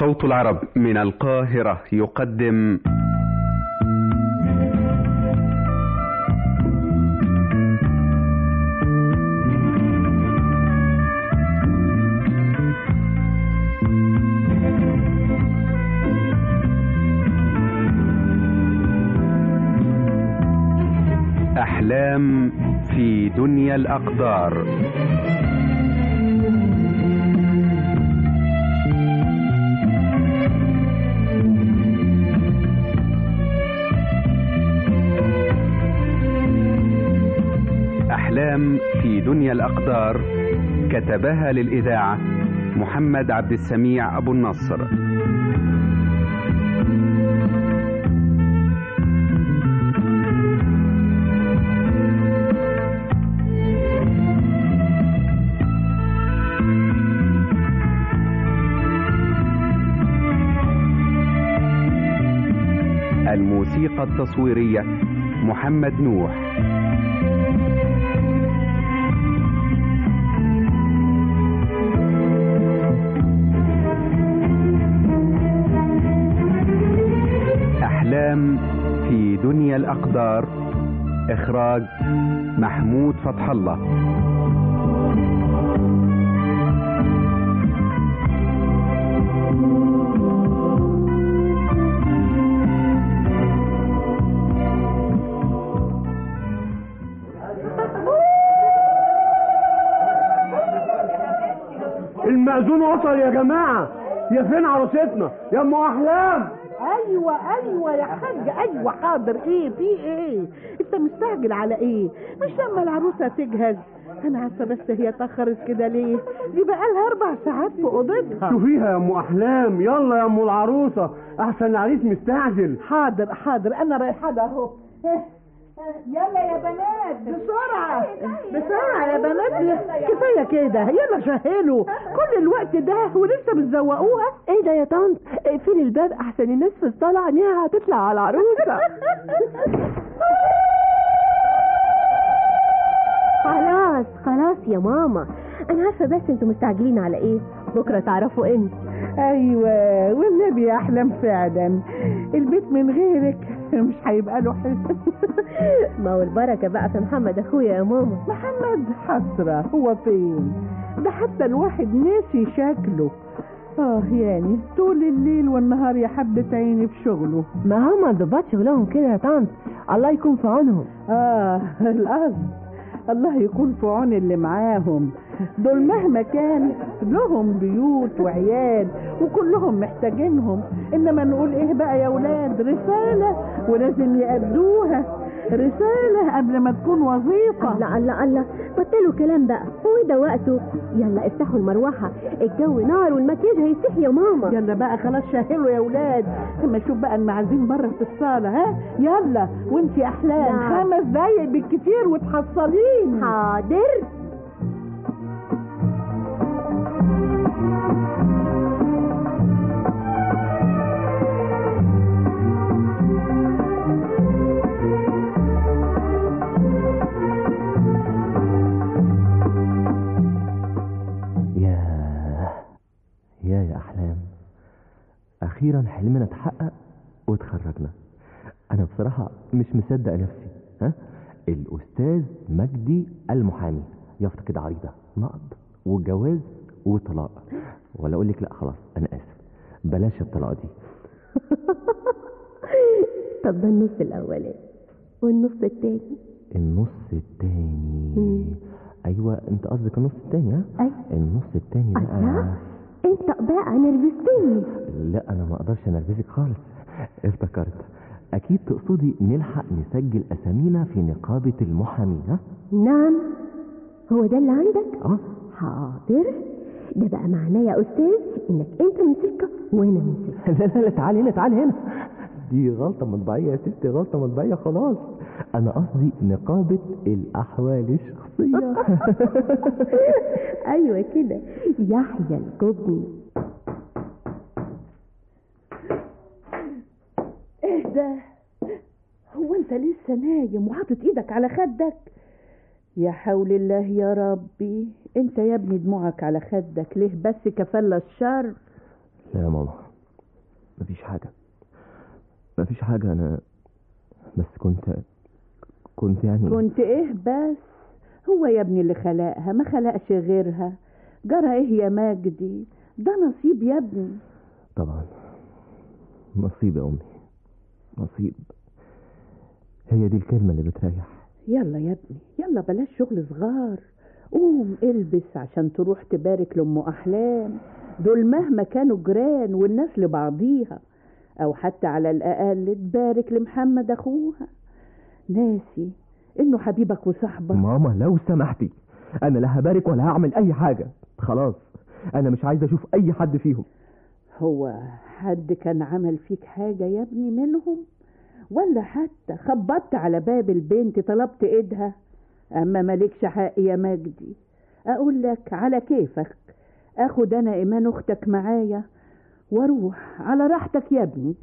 صوت العرب من القاهرة يقدم أحلام في دنيا الأقدار أحلام في دنيا الأقدار كتبها للإذاعة محمد عبد السميع أبو النصر الموسيقى التصويرية محمد نوح أحلام في دنيا الأقدار إخراج محمود فتح الله المأذون وصل يا جماعة يا فين عروستنا يا ام احلام ايوه ايوه يا حاج ايوه حاضر ايه في ايه انت مستعجل على ايه مش لما العروسه تجهز انا عارفه بس هي اتاخرت كده ليه دي بقالها اربع ساعات في اوضتها شوفيها يا ام احلام يلا يا ام العروسه احسن العريس مستعجل حاضر حاضر انا رايحه ده اهو يلا يا بنات بسرعة بسرعة يا بنات كفاية كده يلا شهلوا كل الوقت ده ولسه بتزوقوها ايه ده يا طنط اقفل الباب احسن الناس في الصالة عينيها هتطلع على العروسة خلاص خلاص يا ماما انا عارفه بس انتوا مستعجلين على ايه بكره تعرفوا انت ايوه والنبي يا احلام فعلا البيت من غيرك مش هيبقى له حس ما هو البركه بقى في محمد اخويا يا ماما محمد حسرة هو فين ده حتى الواحد ناسي شكله اه يعني طول الليل والنهار يا حبة عيني في شغله ما هم ضباط شغلهم كده يا طنط الله يكون في عونهم اه القصد الله يكون في عون اللي معاهم دول مهما كان لهم بيوت وعيال وكلهم محتاجينهم انما نقول ايه بقى يا ولاد رسالة ولازم يأدوها رسالة قبل ما تكون وظيفة الله الله الله بطلوا كلام بقى هو ده وقته يلا افتحوا المروحه الجو نار والمكياج هيسيح يا ماما يلا بقى خلاص شاهلوا يا ولاد اما شوف بقى المعازيم بره في الصالة ها يلا وانتي احلام نعم. خمس دقايق بالكتير وتحصلين حاضر يا يا يا أحلام أخيرا حلمنا اتحقق وتخرجنا أنا بصراحة مش مصدق نفسي ها الأستاذ مجدي المحامي يافطة كده عريضة نقد وجواز وطلاق ولا أقول لك لا خلاص أنا آسف بلاش الطلاق دي طب ده النص الاولاني والنص التاني النص التاني أيوة أنت قصدك النص التاني ها أيوة. النص التاني بقى الله انت بقى نرفزتني لا انا ما اقدرش انرفزك خالص افتكرت اكيد تقصدي نلحق نسجل اسامينا في نقابة المحامين ها نعم هو ده اللي عندك اه حاضر ده بقى معناه يا استاذ انك انت من سكه وانا من سكه لا لا لا تعالي هنا تعالي هنا دي غلطة مطبعية يا ستي غلطة مطبعية خلاص انا قصدي نقابة الاحوال الشخصية ايوه كده يحيى الجبن ايه ده هو انت لسه نايم وحاطط ايدك على خدك يا حول الله يا ربي انت يا ابني دموعك على خدك ليه بس كفل الشر لا يا ماما مفيش حاجة مفيش حاجة أنا بس كنت كنت يعني كنت ايه بس هو يا ابني اللي خلقها ما خلقش غيرها جرى ايه يا مجدي ده نصيب يا ابني طبعا نصيب يا أمي نصيب هي دي الكلمة اللي بتريح يلا يا ابني يلا بلاش شغل صغار قوم البس عشان تروح تبارك لأم أحلام دول مهما كانوا جيران والناس لبعضيها أو حتى على الأقل تبارك لمحمد أخوها ناسي إنه حبيبك وصاحبك ماما لو سمحتي أنا لا هبارك ولا هعمل أي حاجة خلاص أنا مش عايز أشوف أي حد فيهم هو حد كان عمل فيك حاجة يا ابني منهم ولا حتى خبطت على باب البنت طلبت ايدها اما مالكش حق يا مجدي اقول لك على كيفك اخد انا ايمان اختك معايا واروح على راحتك يا ابني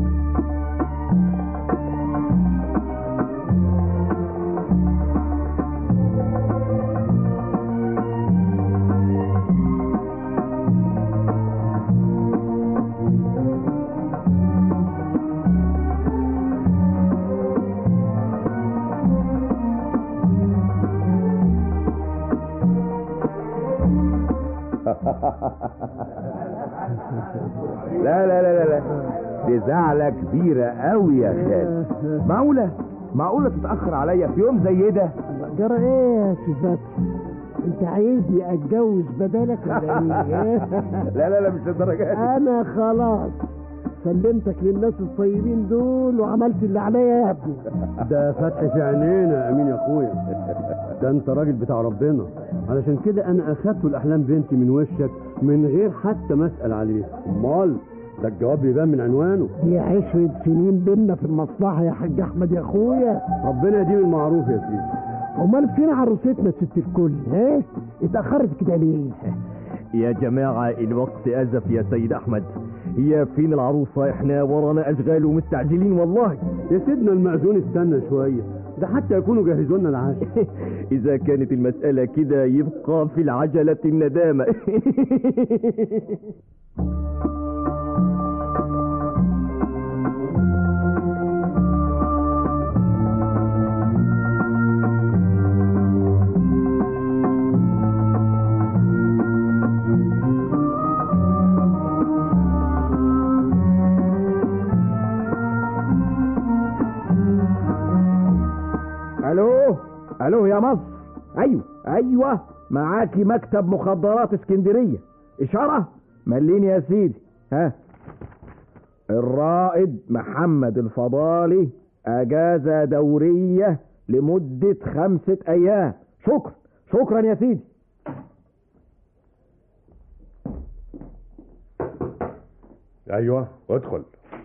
لا لا لا لا لا دي زعلة كبيرة قوي يا خالد معقولة معقولة تتأخر عليا في يوم زي ده جرى ايه يا سيفات انت عايزني اتجوز بدلك ولا ايه لا لا لا مش للدرجة دي انا خلاص سلمتك للناس الطيبين دول وعملت اللي عليا يا ابني ده فتح في عينينا يا امين يا اخويا ده انت راجل بتاع ربنا علشان كده انا اخدت الاحلام بنتي من وشك من غير حتى ما اسال عليه امال ده الجواب بيبان من عنوانه دي عشرة سنين بينا في المصلحة يا حاج أحمد يا أخويا ربنا يديم المعروف يا سيدي أمال فين عروستنا ست الكل ها؟ اتأخرت كده ليه؟ يا جماعة الوقت أزف يا سيد أحمد هي فين العروسة احنا ورانا أشغال ومستعجلين والله يا سيدنا المأذون استنى شوية ده حتى يكونوا جهزوا لنا العشاء إذا كانت المسألة كده يبقى في العجلة الندامة الو الو يا مصر ايوه ايوه معاكي مكتب مخدرات اسكندريه اشاره مليني يا سيدي ها الرائد محمد الفضالي اجازه دوريه لمده خمسه ايام شكرا شكرا يا سيدي ايوه ادخل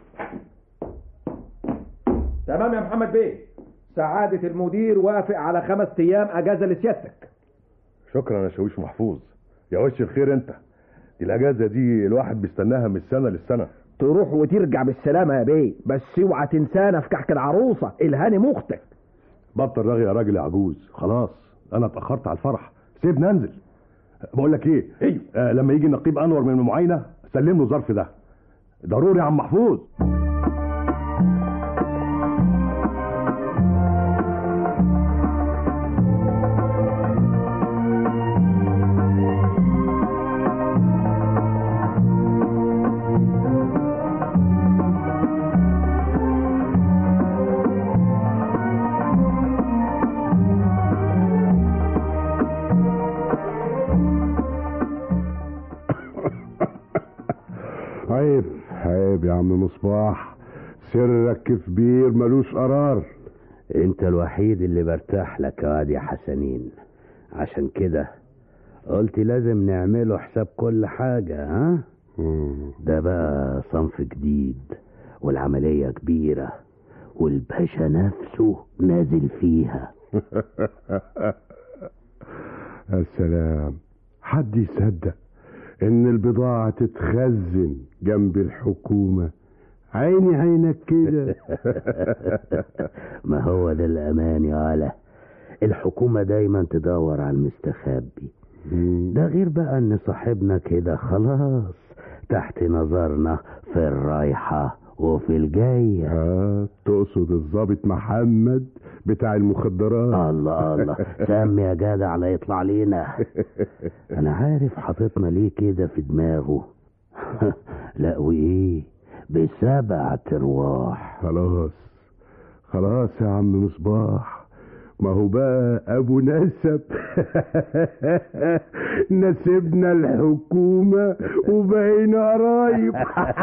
تمام يا محمد بيه سعادة المدير وافق على خمس ايام اجازة لسيادتك شكرا يا شاويش محفوظ يا وش الخير انت دي الاجازه دي الواحد بيستناها من السنه للسنه تروح وترجع بالسلامة يا بيه بس اوعى تنسانا في كحك العروسة الهاني مختك بطل رغي يا راجل يا عجوز خلاص انا اتاخرت على الفرح سيبني انزل بقول لك ايه ايوه آه لما يجي النقيب انور من المعاينه سلم له الظرف ده ضروري يا عم محفوظ عيب عيب يا عم مصباح سرك كبير ملوش قرار انت الوحيد اللي برتاح لك يا واد يا حسنين عشان كده قلت لازم نعمله حساب كل حاجة ها ده بقى صنف جديد والعملية كبيرة والباشا نفسه نازل فيها يا سلام حد يصدق ان البضاعة تتخزن جنب الحكومة عيني عينك كده ما هو ده الأمان يا ولا الحكومة دايما تدور على المستخبي ده غير بقى ان صاحبنا كده خلاص فتحت نظرنا في الرايحة وفي الجاية آه تقصد الضابط محمد بتاع المخدرات الله الله سم يا جدع لا يطلع لينا انا عارف حاططنا ليه كده في دماغه لا وايه بسبع ارواح خلاص خلاص يا عم مصباح ما هو بقى ابو نسب نسبنا الحكومة وبقينا قرايب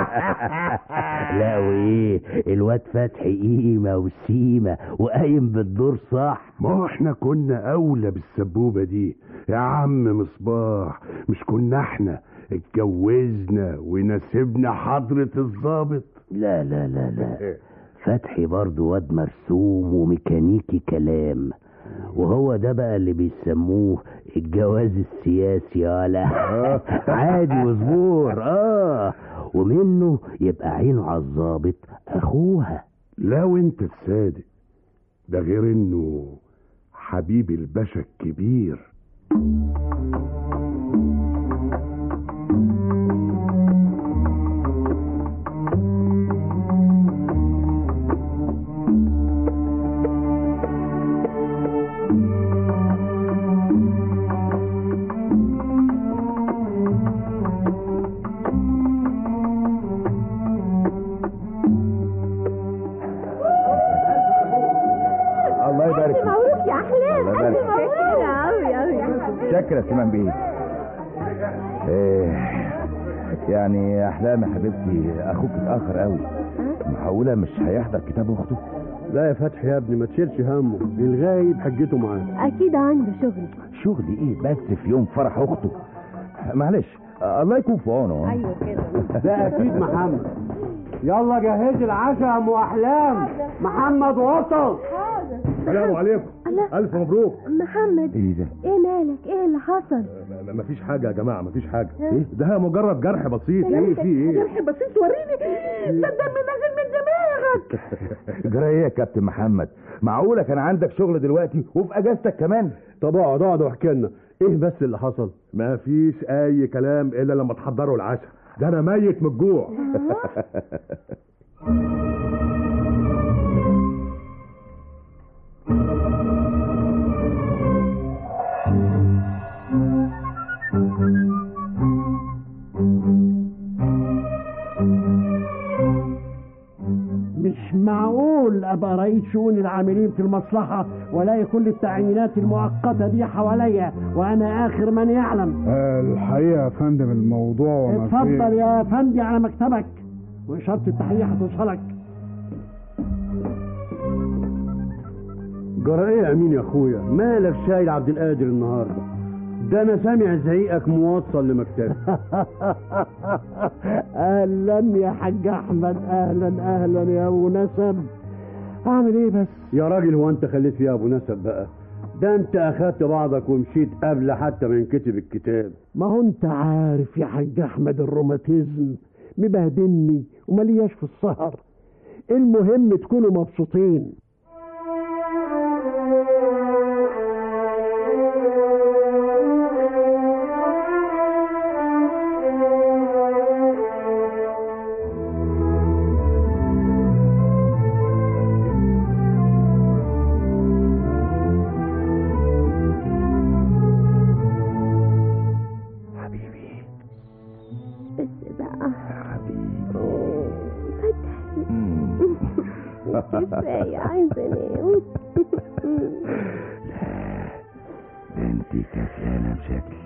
لا وايه الواد فتحي قيمة وسيمة وقايم بالدور صح ما هو احنا كنا اولى بالسبوبة دي يا عم مصباح مش كنا احنا اتجوزنا ونسبنا حضرة الضابط لا لا لا لا فتحي برضه واد مرسوم وميكانيكي كلام وهو ده بقى اللي بيسموه الجواز السياسي ولا عادي وزبور اه ومنه يبقى عينه على الظابط اخوها لو انت الصادق ده غير انه حبيب الباشا الكبير الله يبارك فيك مبروك يا احلام الله يبارك ألف فيك. مبروك قوي قوي شكرا يا سيمان بيه إيه يعني يا احلام يا حبيبتي اخوك اتاخر قوي محوله مش هيحضر كتاب اخته لا يا فتحي يا ابني ما تشيلش همه الغايب حجته معاه اكيد عنده شغل شغل ايه بس في يوم فرح اخته معلش الله يكون في عونه ايوه كده ده اكيد محمد يلا جهز العشاء يا ام احلام محمد وصل السلام عليكم الله. الف مبروك محمد ايه ده ايه مالك ايه اللي حصل م- م- مفيش حاجه يا جماعه مفيش حاجه ايه ده مجرد جرح بسيط ايه في ايه جرح بسيط وريني ده الدم نازل من دماغك جرى ايه يا كابتن محمد معقوله كان عندك شغل دلوقتي وفي اجازتك كمان طب اقعد اقعد واحكي لنا ايه بس اللي حصل مفيش اي كلام الا لما تحضروا العشاء ده انا ميت من الجوع مش معقول ابقى رئيس شؤون العاملين في المصلحه والاقي كل التعيينات المؤقته دي حواليا وانا اخر من يعلم الحقيقة يا فندم الموضوع وما اتفضل يا فندي على مكتبك واشاره التحيه هتوصلك جرى ايه يا امين يا اخويا مالك شايل عبد القادر النهارده ده انا سامع زعيقك موصل لمكتبي اهلا يا حاج احمد اهلا اهلا يا ابو نسب اعمل ايه بس يا راجل هو انت خليت فيها ابو نسب بقى ده انت اخدت بعضك ومشيت قبل حتى ما ينكتب الكتاب ما هو انت عارف يا حاج احمد الروماتيزم مبهدلني وملياش في السهر المهم تكونوا مبسوطين حبيبي بس بقى حبيبي فتحي مم. كفايه عايزه انام ده انت كسلانه بشكل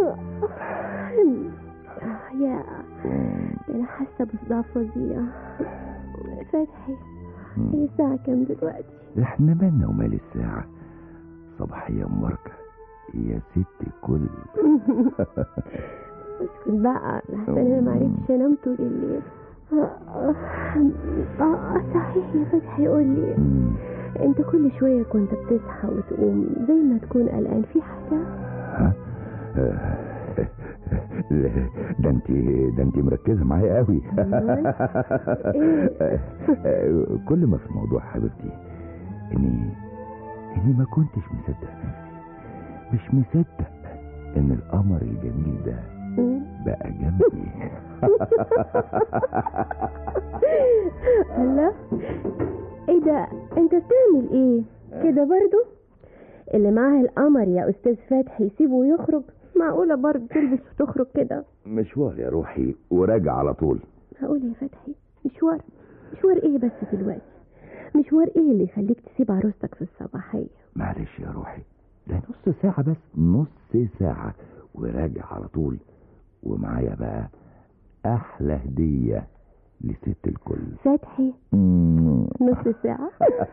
يا ده انا حاسه بصداع فظيع فتحي هي الساعه كام دلوقتي احنا مالنا ومال الساعة صباحية مباركة يا ست الكل اسكت بقى لحسن انا معرفتش انام طول الليل اه آه، صحيح يا فتحي قول لي مم. انت كل شويه كنت بتصحى وتقوم زي ما تكون قلقان في حاجه ها؟ آه، لا، ده انت ده انت مركزه معايا قوي آه، كل ما في الموضوع حبيبتي اني اني ما كنتش مصدق نفسي مش مصدق ان القمر الجميل ده بقى جنبي الله ايه ده انت بتعمل ايه كده برضو اللي معاه القمر يا استاذ فتحي يسيبه ويخرج معقولة برضه تلبس وتخرج كده مشوار يا روحي وراجع على طول هقول يا فتحي مشوار مشوار ايه بس دلوقتي مشوار ايه اللي يخليك تسيب عروستك في الصباحية معلش يا روحي ده نص ساعة بس نص ساعة وراجع على طول ومعايا بقى أحلى هدية لست الكل فتحي مم. نص ساعة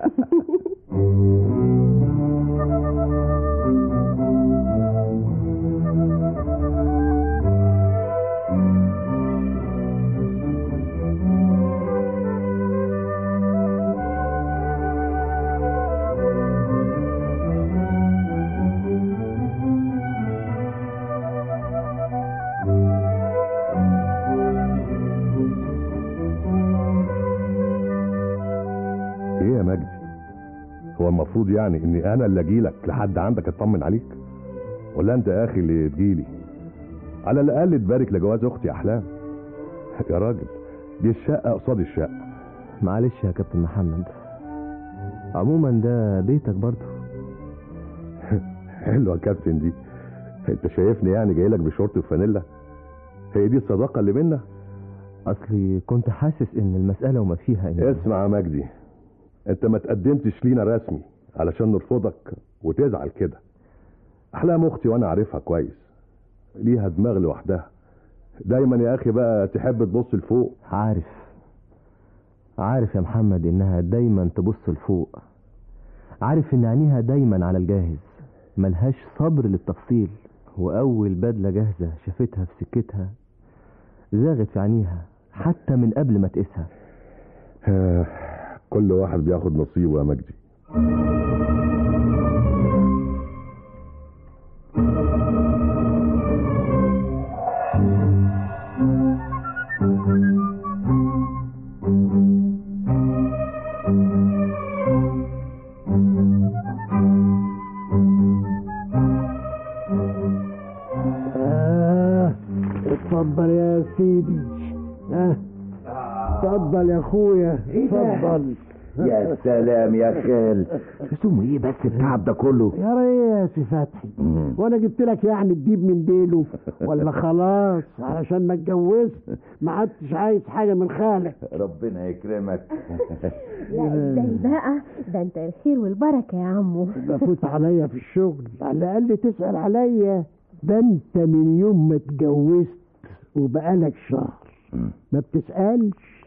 ايه يا مجدي هو المفروض يعني اني انا اللي اجيلك لحد عندك اطمن عليك ولا انت يا اخي اللي تجيلي على الاقل تبارك لجواز اختي احلام يا راجل دي الشقه قصاد الشقه معلش يا كابتن محمد عموما ده بيتك برضه حلوه يا كابتن دي انت شايفني يعني جاي لك بشورت وفانيلا هي دي الصداقه اللي بينا اصلي كنت حاسس ان المسألة وما فيها ان اسمع يا مجدي انت ما تقدمتش لينا رسمي علشان نرفضك وتزعل كده احلام اختي وانا عارفها كويس ليها دماغ لوحدها دايما يا اخي بقى تحب تبص لفوق عارف عارف يا محمد انها دايما تبص لفوق عارف ان عينيها دايما على الجاهز ملهاش صبر للتفصيل واول بدلة جاهزة شافتها في سكتها زاغت في عينيها حتى من قبل ما تقيسها آه، كل واحد بياخد نصيبه يا مجدي آه اتفضل يا سيدي آه اتفضل يا اخويا اتفضل يا سلام يا خال اسمه ايه بس التعب ده كله يا ريس فتحي مم. وانا جبت لك يعني الديب من ديله ولا خلاص علشان ما اتجوزت ما عدتش عايز حاجه من خالك ربنا يكرمك لا ازاي بقى ده انت الخير والبركة يا عمو بفوت عليا في الشغل على الاقل تسال عليا ده انت من يوم ما اتجوزت وبقالك شهر مم. ما بتسالش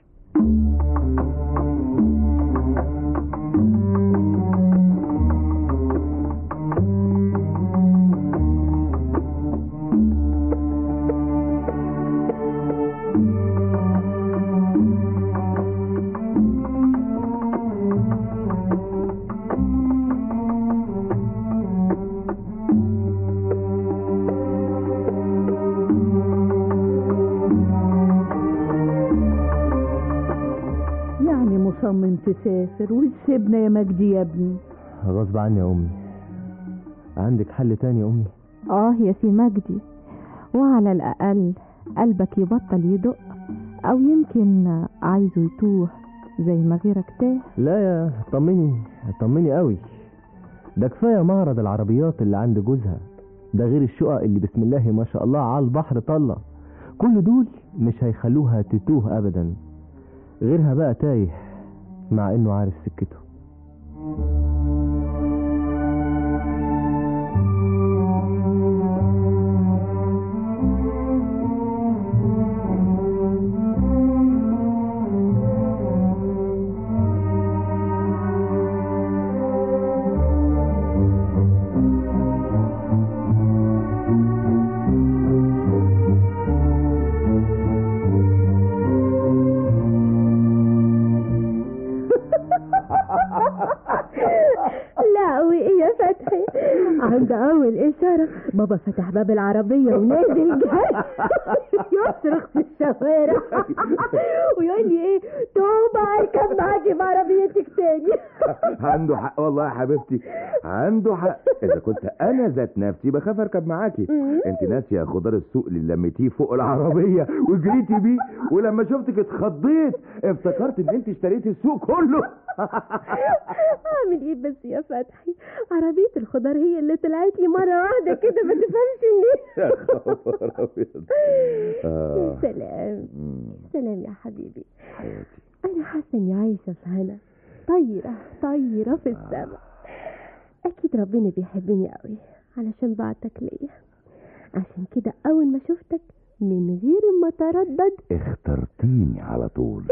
يعني مصمم تسافر وتسيبنا يا مجدي يا ابني غصب عني يا امي عندك حل تاني يا امي اه يا سي مجدي وعلى الأقل قلبك يبطل يدق أو يمكن عايزه يتوه زي ما غيرك تاه لا يا طمني طمني قوي ده كفايه معرض العربيات اللي عند جوزها ده غير الشقق اللي بسم الله ما شاء الله على البحر طلة كل دول مش هيخلوها تتوه ابدا غيرها بقى تايه مع انه عارف سكته لا وايه يا فتحي عند اول اشاره بابا فتح باب العربيه ونازل جري يصرخ في الشوارع ويقول لي ايه توبه اركب اروح معاكي في عربيتك تاني عنده حق والله يا حبيبتي عنده حق اذا كنت انا ذات نفسي بخاف اركب معاكي انت ناسيه خضار السوق اللي لميتيه فوق العربيه وجريتي بيه ولما شفتك اتخضيت افتكرت ان انت اشتريتي السوق كله اعمل ايه بس يا فتحي عربية الخضار هي اللي طلعت لي مرة واحدة كده ما تفهمش ليه يا خبر ابيض آه. سلام سلام يا حبيبي حياتي انا حاسة اني عايشة في هنا طايرة طايرة في السماء اكيد ربنا بيحبني قوي علشان بعتك ليا عشان كده اول ما شفتك من غير ما تردد اخترتيني على طول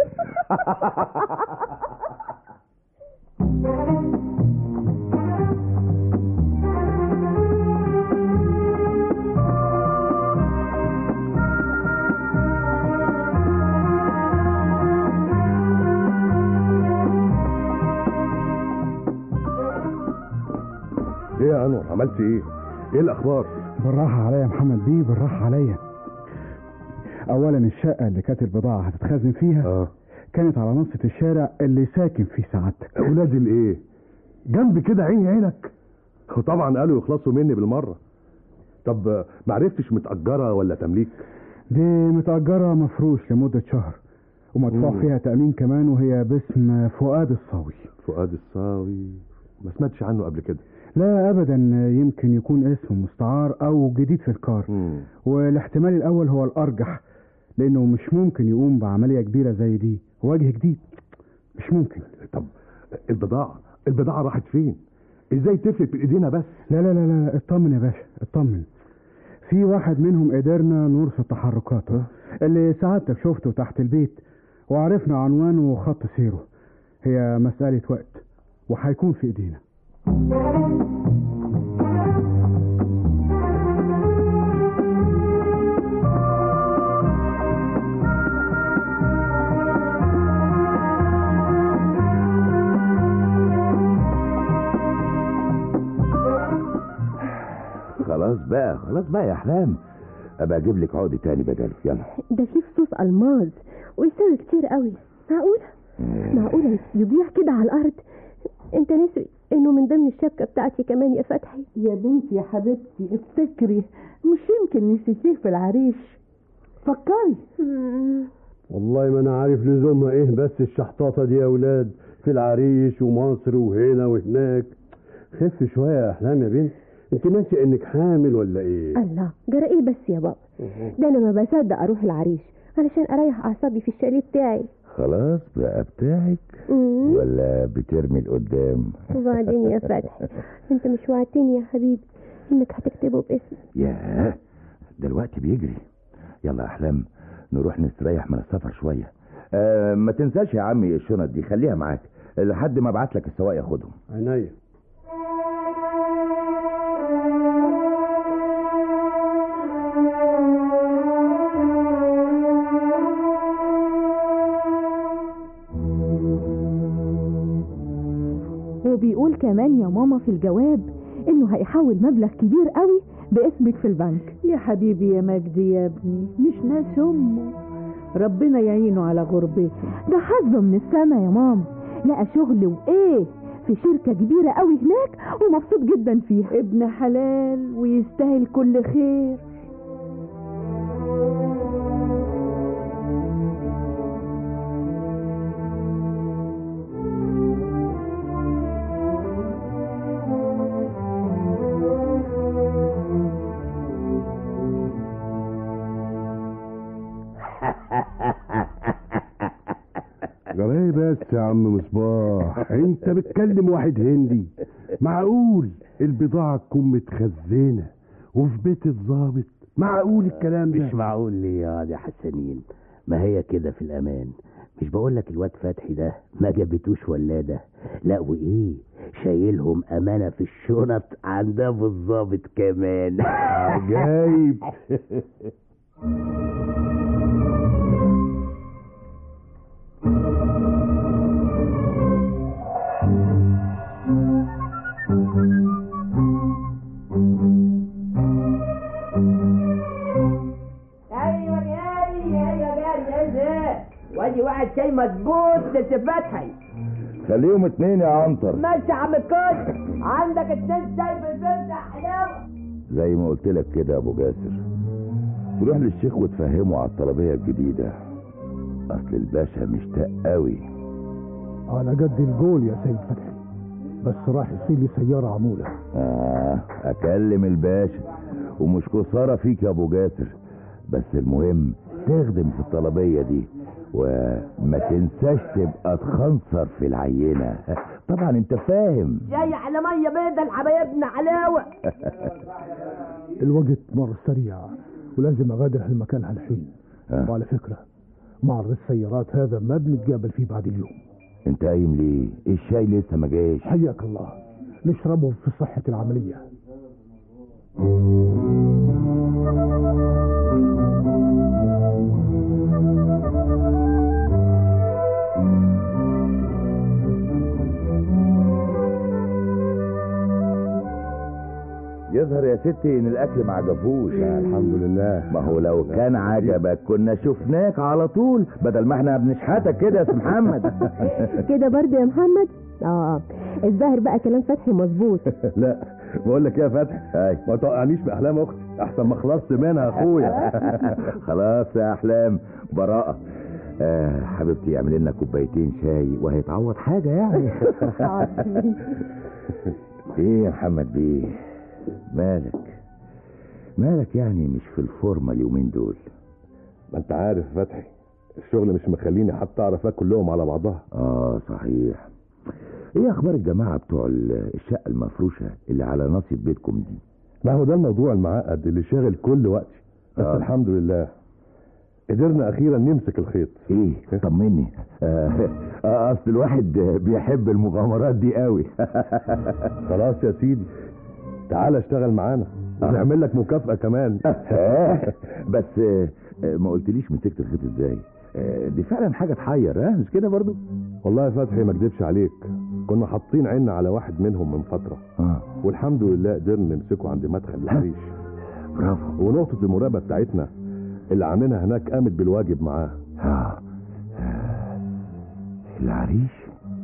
ايه يا انور عملت ايه ايه الاخبار بالراحة عليا يا محمد بيه بالراحة عليا أولا الشقة اللي كانت البضاعة هتتخزن فيها اه كانت على نصة الشارع اللي ساكن فيه سعادتك اولاد الايه جنب كده عيني عينك وطبعا قالوا يخلصوا مني بالمره طب آه، معرفتش متأجرة ولا تمليك دي متأجرة مفروش لمدة شهر ومدفوع مم. فيها تأمين كمان وهي باسم فؤاد الصاوي فؤاد الصاوي ما سمعتش عنه قبل كده لا أبدا يمكن يكون اسم مستعار أو جديد في الكار مم. والاحتمال الأول هو الأرجح لأنه مش ممكن يقوم بعملية كبيرة زي دي وجه جديد مش ممكن طب البضاعة البضاعة راحت فين ازاي تفلت من ايدينا بس لا لا لا لا اطمن يا باشا اطمن في واحد منهم قدرنا نرصد تحركاته اللي سعادتك شفته تحت البيت وعرفنا عنوانه وخط سيره هي مسألة وقت وهيكون في ايدينا خلاص بقى خلاص بقى يا احلام ابقى اجيب لك عقد تاني بدل يلا ده فيه فصوص الماظ ويساوي كتير قوي معقولة معقولة يبيع كده على الارض انت ناسي انه من ضمن الشبكة بتاعتي كمان يا فتحي يا بنتي يا حبيبتي افتكري مش يمكن نسيتيه في العريش فكري والله ما انا عارف لزومها ايه بس الشحطاطه دي يا اولاد في العريش ومصر وهنا وهناك خف شويه يا احلام يا بنت انت ناسي انك حامل ولا ايه الله جرى ايه بس يا بابا ده انا ما بصدق اروح العريش علشان اريح اعصابي في الشاليه بتاعي خلاص بقى بتاعك مم. ولا بترمي لقدام وبعدين يا فتحي انت مش وعدتني يا حبيبي انك هتكتبه باسمي ياه ده الوقت بيجري يلا يا احلام نروح نستريح من السفر شويه آه ما تنساش يا عمي الشنط دي خليها معاك لحد ما ابعت لك السواق ياخدهم عينيا وبيقول كمان يا ماما في الجواب انه هيحول مبلغ كبير قوي باسمك في البنك يا حبيبي يا مجدي يا ابني مش ناس امه ربنا يعينه على غربته ده حظه من السما يا ماما لقى شغل وايه في شركة كبيرة قوي هناك ومبسوط جدا فيها ابن حلال ويستاهل كل خير جراي بس يا عم مصباح انت بتكلم واحد هندي معقول البضاعة تكون متخزنة وفي بيت الضابط معقول الكلام ده مش معقول ليه يا واد يا حسنين ما هي كده في الامان مش بقول لك الواد فتحي ده ما جابتوش ولاده لا وايه شايلهم امانه في الشنط عند ابو الظابط كمان عجايب ايوه جاري ايوه جاري انزل وادي واحد شايل شاي مظبوط لسه فتحي خليهم اتنين يا عنتر ماشي يا عم الكل عندك اتنين شاي بالبيت يا حلاوه زي ما قلت لك كده يا ابو جاسر تروح للشيخ وتفهمه على الطلبيه الجديده اصل الباشا مشتاق قوي على قد الجول يا سيد فتحي بس راح يصير لي سيارة عمولة آه أكلم الباشا ومش خسارة فيك يا أبو جاسر بس المهم تخدم في الطلبية دي وما تنساش تبقى تخنصر في العينة طبعا انت فاهم جاي على ميه بيضة لحبايبنا علاوه الوقت مر سريع ولازم أغادر هالمكان هالحين آه. وعلى فكرة معرض السيارات هذا ما بنتقابل فيه بعد اليوم انت قايم ليه الشاي لسه ما جاش حياك الله نشربه في صحة العملية يظهر يا ستي ان الاكل ما عجبوش الحمد لله ما هو لو كان عجبك كنا شفناك على طول بدل ما احنا بنشحتك كده يا سي محمد كده برضه يا محمد اه الظاهر بقى كلام فتحي مظبوط لا بقول لك ايه يا فتحي ما توقعنيش باحلام اختي احسن ما خلصت منها يا اخويا خلاص يا احلام براءة آه حبيبتي اعمل لنا كوبايتين شاي وهيتعوض حاجة يعني ايه يا محمد بيه مالك مالك يعني مش في الفورمة اليومين دول ما انت عارف يا فتحي الشغل مش مخليني حتى اعرف اكل لهم على بعضها اه صحيح ايه اخبار الجماعة بتوع ال- الشقة المفروشة اللي على ناصية بيتكم دي ما هو ده الموضوع المعقد اللي شاغل كل وقتي بس آه. الحمد لله قدرنا اخيرا نمسك الخيط ايه طمني آه آه، اصل الواحد بيحب المغامرات دي قوي خلاص يا سيدي تعال اشتغل معانا نعمل لك مكافأة كمان آه، بس آه، آه، ما قلتليش مسكت الخيط ازاي آه، دي فعلا حاجة تحير ها مش كده برضو والله يا فتحي ما اكدبش عليك كنا حاطين عيننا على واحد منهم من فترة اه والحمد لله قدرنا نمسكه عند مدخل العريش برافو ونقطة المراقبة بتاعتنا اللي عاملينها هناك قامت بالواجب معاه اه آه، العريش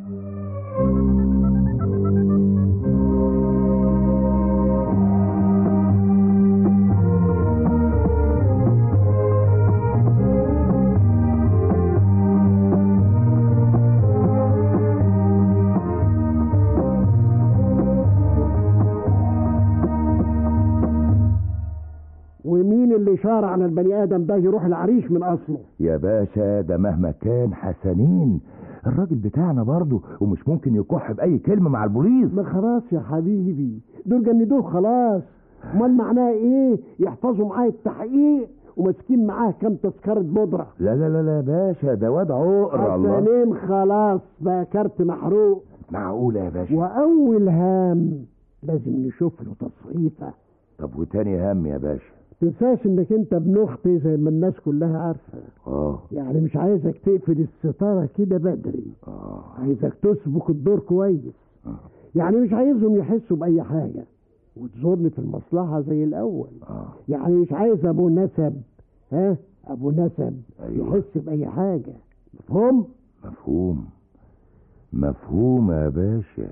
ومين اللي شارع على البني ادم ده يروح العريش من اصله يا باشا ده مهما كان حسنين الراجل بتاعنا برضه ومش ممكن يكح بأي كلمة مع البوليس ما خلاص يا حبيبي دول جندوه خلاص امال معناه ايه يحفظوا معاه التحقيق وماسكين معاه كام تذكرة بودرة لا لا لا لا يا باشا ده واد عقر الله حسنين خلاص بقى كارت محروق معقولة يا باشا واول هام لازم نشوف له تصريفه طب وتاني هم يا باشا تنساش انك انت ابن اختي زي ما الناس كلها عارفه اه يعني مش عايزك تقفل الستاره كده بدري اه عايزك تسبق الدور كويس آه. يعني مش عايزهم يحسوا باي حاجه وتزورني في المصلحه زي الاول اه يعني مش عايز ابو نسب ها ابو نسب أيوة. يحس باي حاجه مفهوم مفهوم مفهوم يا باشا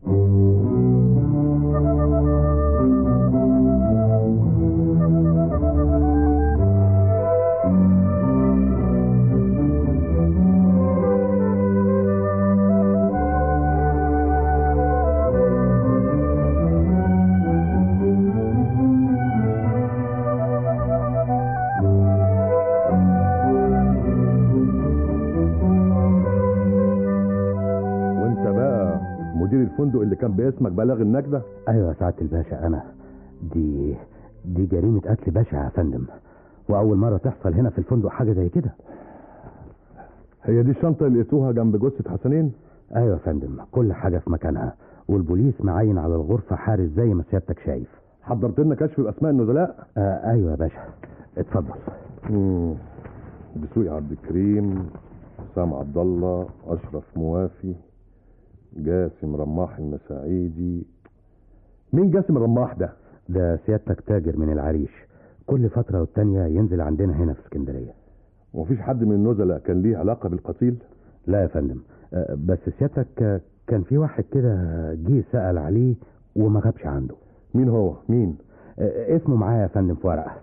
وانت بقى مدير الفندق اللي كان باسمك بلاغ النجدة ايوه يا سعاده الباشا انا دي دي جريمه قتل بشع يا فندم واول مره تحصل هنا في الفندق حاجه زي كده هي دي الشنطة اللي لقيتوها جنب جثة حسنين ايوه يا فندم كل حاجه في مكانها والبوليس معين على الغرفه حارس زي ما سيادتك شايف حضرت لنا كشف باسماء النزلاء آه ايوه يا باشا اتفضل مم. دسوقي عبد الكريم حسام عبد الله اشرف موافي جاسم رماح المساعيدي مين جاسم الرماح ده ده سيادتك تاجر من العريش كل فتره والتانيه ينزل عندنا هنا في اسكندريه ومفيش حد من النزلاء كان ليه علاقة بالقتيل لا يا فندم آه، بس سيادتك آه، كان في واحد كده جه سأل عليه وما غابش عنده مين هو مين اسمه معايا يا فندم في ورقة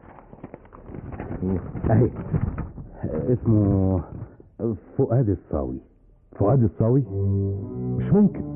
اهي آه، اسمه فؤاد الصاوي فؤاد الصاوي مش ممكن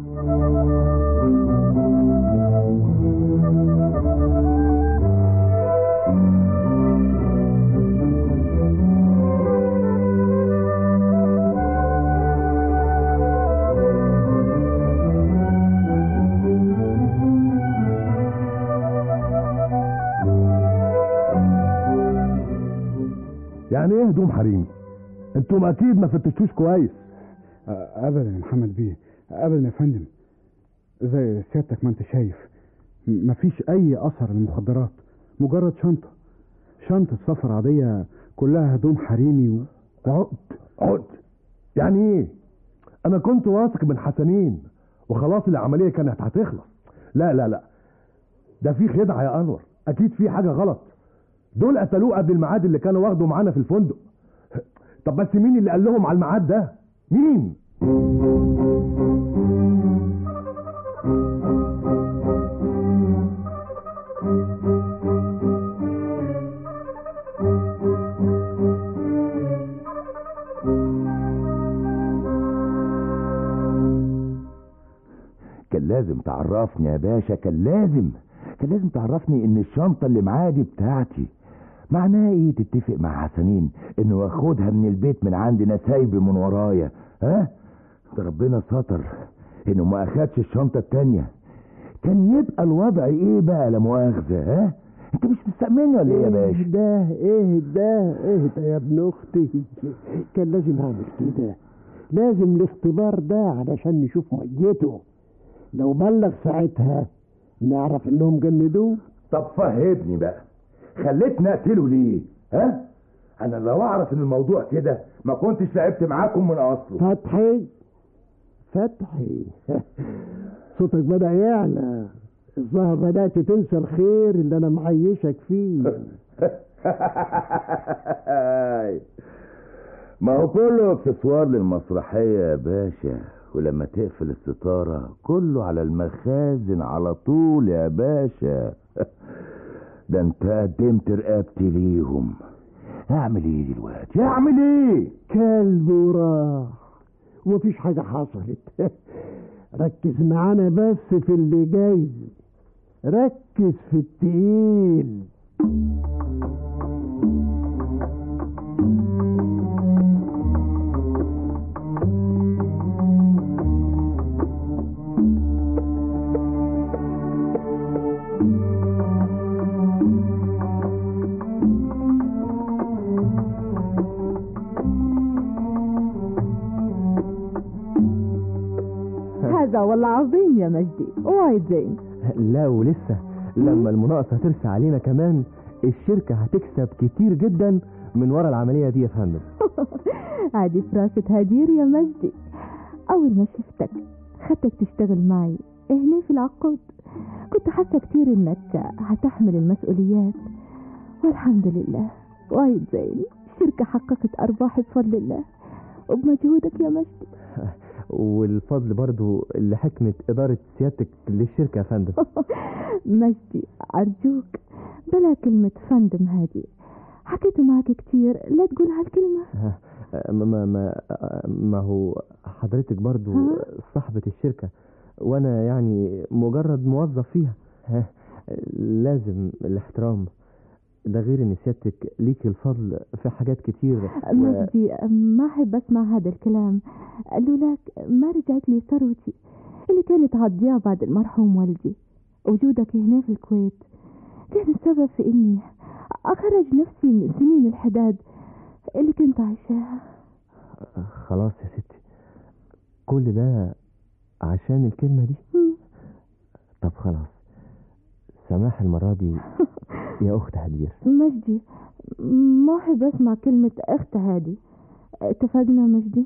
يعني ايه هدوم حريمي انتم اكيد ما فتشتوش كويس آه، ابدا يا محمد بيه ابدا يا فندم زي سيادتك ما انت شايف م- مفيش اي اثر للمخدرات مجرد شنطه شنطه سفر عاديه كلها هدوم حريمي و... عقد عقد يعني ايه انا كنت واثق من حسنين وخلاص العمليه كانت هتخلص لا لا لا ده في خدعه يا انور اكيد في حاجه غلط دول قتلوه قبل الميعاد اللي كانوا واخده معانا في الفندق طب بس مين اللي قال لهم على الميعاد ده مين كان لازم تعرفني يا باشا كان لازم كان لازم تعرفني ان الشنطة اللي معايا دي بتاعتي معناها ايه تتفق مع حسنين انه واخدها من البيت من عندنا سايبه من ورايا ها ده ربنا ستر انه ما اخدش الشنطة التانية كان يبقى الوضع ايه بقى لا مؤاخذة ها انت مش مستأمني ولا ايه يا باشا ده ايه ده ايه ده يا ابن اختي كان لازم اعمل كده لازم الاختبار ده علشان نشوف ميته لو بلغ ساعتها نعرف انهم جندوه طب فهمني بقى خليتني اقتله ليه ها انا لو اعرف ان الموضوع كده ما كنتش لعبت معاكم من اصله فتحي فتحي صوتك بدأ يعلى الظاهر بدأت تنسى الخير اللي أنا معيشك فيه ما هو كله اكسسوار للمسرحية يا باشا ولما تقفل الستارة كله على المخازن على طول يا باشا ده انت قدمت رقبتي ليهم اعمل ايه دلوقتي اعمل ايه كلب وراح ومفيش حاجة حصلت ركز معانا بس في اللي جاي ركز في التقيل هذا والله عظيم يا مجدي وايد زين لا ولسه لما المناقصة هترسى علينا كمان الشركة هتكسب كتير جدا من ورا العملية دي يا فندم عادي فراسة هدير يا مجدي أول ما شفتك خدتك تشتغل معي هنا في العقود كنت حاسة كتير إنك هتحمل المسؤوليات والحمد لله وايد زين الشركة حققت أرباح بفضل الله وبمجهودك يا مجدي والفضل برضو لحكمة إدارة سيادتك للشركة يا فندم مجدي أرجوك بلا كلمة فندم هذه حكيت معك كتير لا تقول هالكلمة ما, ما, ما, ما هو حضرتك برضو ها؟ صاحبة الشركة وأنا يعني مجرد موظف فيها ها، لازم الاحترام ده غير ان سيادتك ليك الفضل في حاجات كتير و... مجدي ما أحب أسمع هذا الكلام لولاك ما رجعت لي ثروتي اللي كانت هتضيع بعد المرحوم والدي وجودك هنا في الكويت كان السبب في إني أخرج نفسي من سنين الحداد اللي كنت عايشاها خلاص يا ستي كل ده عشان الكلمة دي طب خلاص سماح المرة دي يا أخت هدير مجدي ما أحب أسمع كلمة أخت هادي اتفقنا مجدي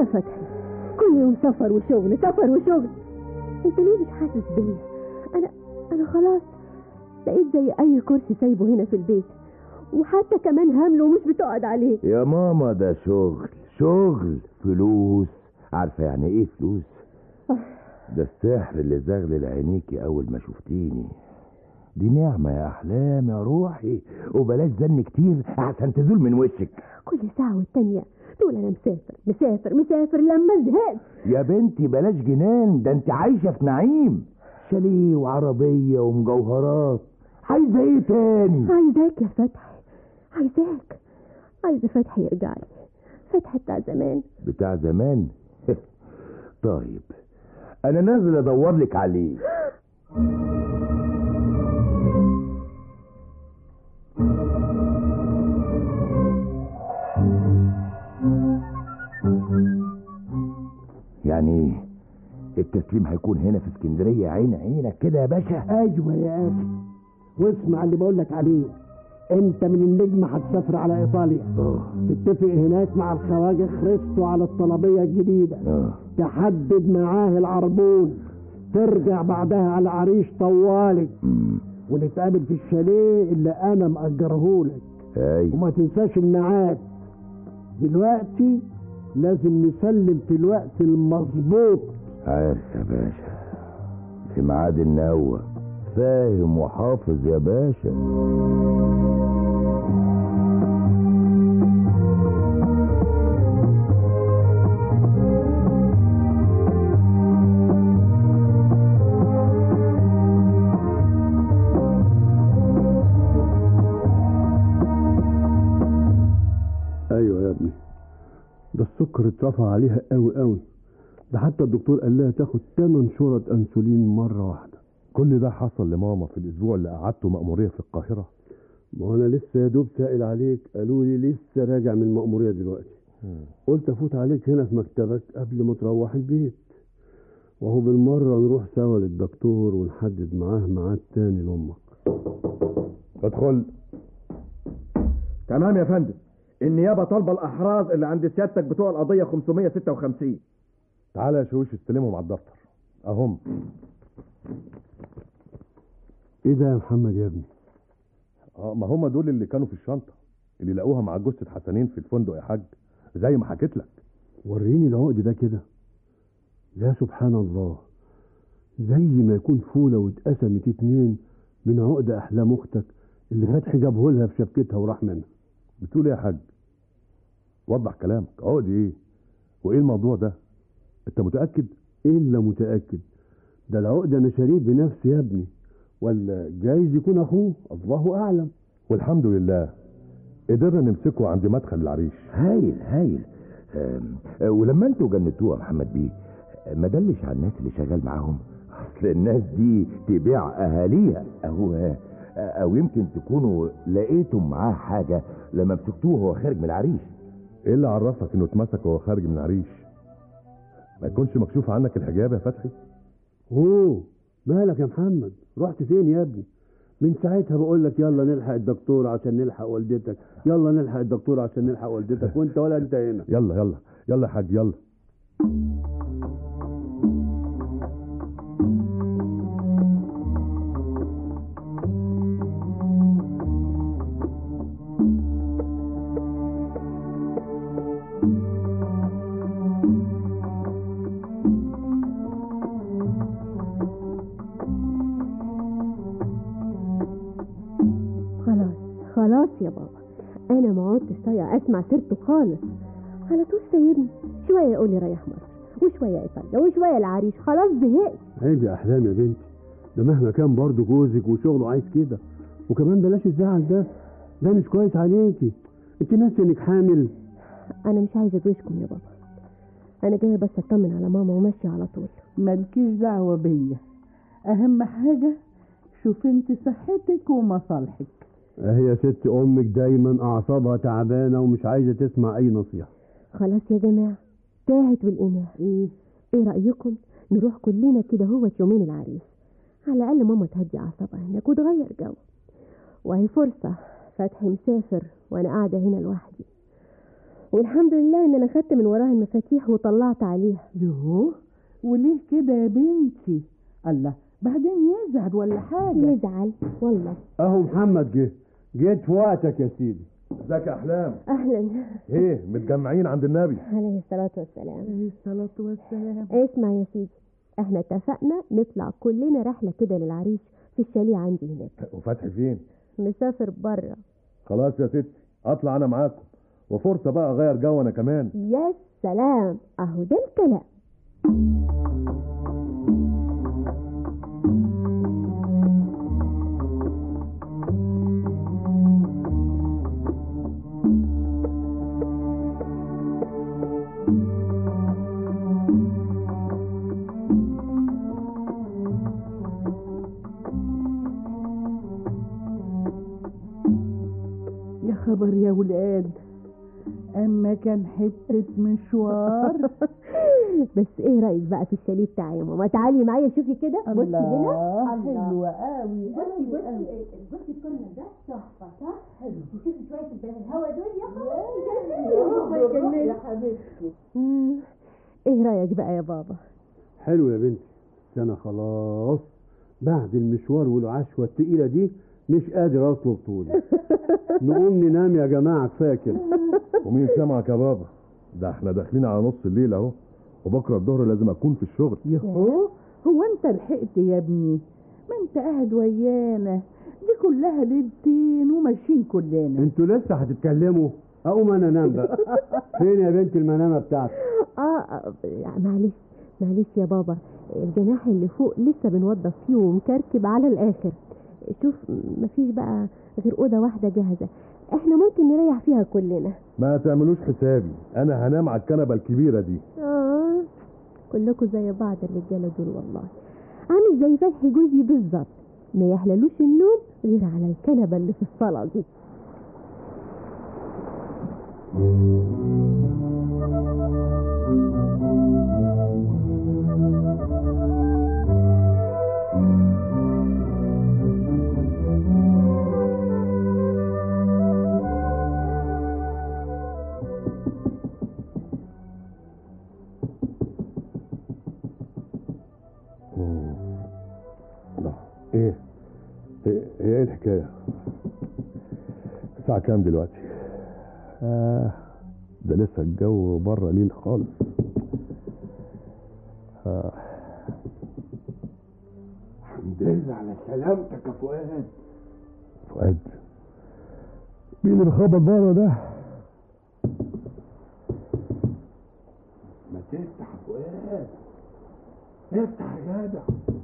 فتحي كل يوم سفر وشغل سفر وشغل انت ليه مش حاسس بيا انا انا خلاص بقيت زي اي كرسي سايبه هنا في البيت وحتى كمان هامله ومش بتقعد عليه يا ماما ده شغل شغل فلوس عارفه يعني ايه فلوس ده السحر اللي زغلل عينيكي اول ما شفتيني دي نعمة يا أحلام يا روحي وبلاش زن كتير عشان تزول من وشك كل ساعة والتانية تقول أنا مسافر مسافر مسافر لما زهقت يا بنتي بلاش جنان ده انت عايشة في نعيم شاليه وعربية ومجوهرات عايزة ايه تاني عايزاك يا فتحي عايزاك عايزة فتحي يرجع لي فتحي بتاع زمان بتاع زمان طيب انا نازل ادور لك عليه يعني التسليم هيكون هنا في اسكندريه عين عينك كده يا باشا ايوه يا اخي واسمع اللي بقول لك عليه انت من النجم هتسافر على ايطاليا تتفق هناك مع الخواجه خريستو على الطلبيه الجديده تحدد معاه العربون ترجع بعدها على عريش طوالي ونتقابل في الشاليه اللي انا مأجرهولك ايوه وما تنساش الميعاد دلوقتي لازم نسلم في الوقت المظبوط عارف يا باشا في ميعاد النوة فاهم وحافظ يا باشا ايوه يا ابني ده السكر اترفع عليها قوي قوي ده حتى الدكتور قال لها تاخد 8 شرط انسولين مره واحده كل ده حصل لماما في الاسبوع اللي قعدته مأمورية في القاهرة ما انا لسه يا دوب سائل عليك قالوا لي لسه راجع من المأمورية دلوقتي قلت افوت عليك هنا في مكتبك قبل ما تروح البيت وهو بالمرة نروح سوا للدكتور ونحدد معاه ميعاد تاني لأمك ادخل تمام يا فندم النيابه طالبه الاحراز اللي عند سيادتك بتوع القضيه 556 تعالى يا شوش استلمهم على الدفتر اهم ايه ده يا محمد يا ابني اه ما هم دول اللي كانوا في الشنطة اللي لقوها مع جثة حسنين في الفندق يا حاج زي ما حكيت لك وريني العقد ده كده يا سبحان الله زي ما يكون فولة واتقسمت اتنين من عقد أحلام أختك اللي فتحي جابه لها في شبكتها وراح منها بتقول ايه يا حاج وضح كلامك عقد ايه وايه الموضوع ده انت متأكد إلا متأكد ده العقد أنا شاريه بنفسي يا ابني ولا جايز يكون أخوه الله أعلم والحمد لله قدرنا نمسكه عند مدخل العريش هايل هايل آم، آه، ولما انتوا جنتوها محمد بيه آه، ما دلش على الناس اللي شغال معاهم اصل الناس دي تبيع اهاليها او آه، او يمكن تكونوا لقيتم معاه حاجه لما مسكتوه وهو خارج من العريش ايه اللي عرفك انه اتمسك وهو خارج من العريش ما يكونش مكشوف عنك الحجاب يا فتحي أوه مالك يا محمد رحت فين يا ابني من ساعتها بقول لك يلا نلحق الدكتور عشان نلحق والدتك يلا نلحق الدكتور عشان نلحق والدتك وانت ولا انت هنا يلا يلا يلا يا حاج يلا خلاص خلاص يا بابا انا ما عدتش طايقه اسمع سيرته خالص على طول سايبني شويه يقول لي رايح مصر وشويه ايطاليا وشويه العريش خلاص زهقت عيب يا احلام يا بنتي ده مهما كان برضه جوزك وشغله عايز كده وكمان بلاش الزعل ده ده مش كويس عليكي انت ناسي انك حامل انا مش عايزه ادوشكم يا بابا انا جايه بس اطمن على ماما وماشيه على طول مالكيش دعوة بيا أهم حاجة شوف انت صحتك ومصالحك اهي يا ست امك دايما اعصابها تعبانه ومش عايزه تسمع اي نصيحه خلاص يا جماعه تاهت والإناء ايه ايه رأيكم نروح كلنا كده هو يومين العريس على الأقل ماما تهدي أعصابها هناك وتغير جو وهي فرصة فتحي مسافر وأنا قاعدة هنا لوحدي والحمد لله ان انا خدت من وراها المفاتيح وطلعت عليها يوه وليه كده يا بنتي الله بعدين يزعل ولا حاجة يزعل والله اهو محمد جه جيت في وقتك يا سيدي ازيك يا احلام اهلا ايه متجمعين عند النبي عليه الصلاة والسلام عليه الصلاة والسلام اسمع يا سيدي احنا اتفقنا نطلع كلنا رحلة كده للعريش في الشاليه عندي هناك وفتحي فين مسافر بره خلاص يا ستي اطلع انا معاكم وفرصه بقى اغير جو انا كمان يا سلام اهو ده الكلام يا خبر يا ولاد اما كان حتة مشوار بس ايه رايك بقى في الشاليه بتاعي يا ماما تعالي معايا شوفي كده بصي الله هنا حلوة قوي بصي بصي بصي الكورنر ده تحفه صح حلو وشوفي شويه الهوا دول يا يا حبيبتي مم. ايه رايك بقى يا بابا حلو يا بنتي ده انا خلاص بعد المشوار والعشوة التقيلة دي مش قادر اطلب طولي نقوم ننام يا جماعة كفاية كده ومين سامعك يا بابا ده احنا داخلين على نص الليل اهو وبكره الظهر لازم اكون في الشغل يهو هو انت لحقت يا ابني ما انت قاعد ويانا دي كلها ليلتين وماشيين كلنا انتوا لسه هتتكلموا اقوم انا انام بقى فين يا بنت المنامة بتاعتك اه آه، معلش معلش يا بابا الجناح اللي فوق لسه بنوضف فيه ومكركب على الاخر شوف مفيش بقى غير اوضه واحده جاهزه احنا ممكن نريح فيها كلنا ما تعملوش حسابي انا هنام على الكنبه الكبيره دي اه كلكم زي بعض الرجاله دول والله عامل زي فتحي جوزي بالظبط ما يحللوش النوم غير على الكنبه اللي في الصاله دي مم. لا ايه ايه هي ايه الحكايه الساعه كام دلوقتي آه ده لسه الجو بره ليل خالص آه. الحمد لله على سلامتك يا فؤاد فؤاد مين اللي بيخبط بره ده ما تفتح يا فؤاد افتح يا جدع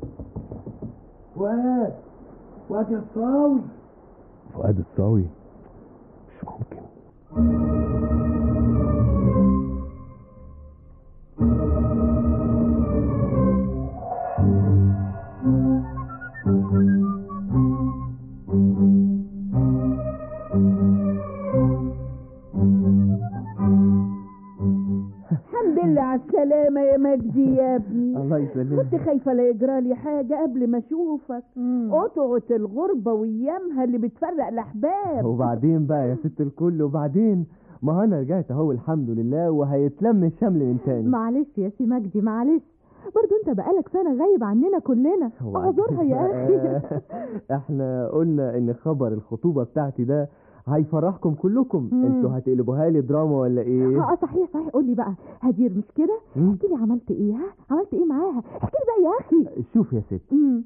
فؤاد فؤاد يا الصاوي فؤاد الصاوي مش ممكن الحمد لله على السلامة يا مجدي يا ابني الله يسلمك كنت خايفة لا يجرى لي حاجة قبل ما اشوفك قطعة الغربة وايامها اللي بتفرق الاحباب وبعدين بقى يا ست الكل وبعدين ما انا رجعت اهو الحمد لله وهيتلم الشمل من تاني معلش يا سي مجدي معلش برضو انت بقالك سنة غايب عننا كلنا اعذرها يا اخي احنا قلنا ان خبر الخطوبة بتاعتي ده هيفرحكم كلكم مم. انتوا هتقلبوها لي دراما ولا ايه اه صحيح صحيح قول لي بقى هدير مش كده مم. احكي لي عملت ايه ها عملت ايه معاها احكي لي بقى يا اخي شوف يا ست مم.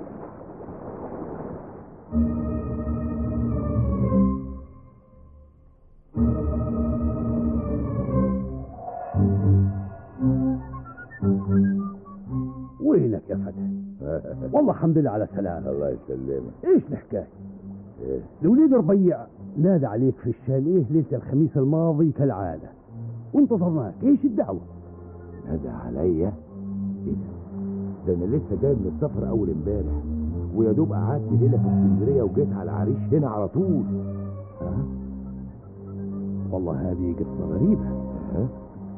وينك يا فتى والله الحمد لله على سلامة الله يسلمك ايش الحكاية إيه؟ الوليد ربيع نادى عليك في الشاليه ليلة الخميس الماضي كالعادة وانتظرناك ايش الدعوة نادى عليا ايه ده ده انا لسه جاي من السفر اول امبارح ويا دوب قعدت ليله في اسكندريه وجيت على العريش هنا على طول ها والله هذه قصة غريبة ها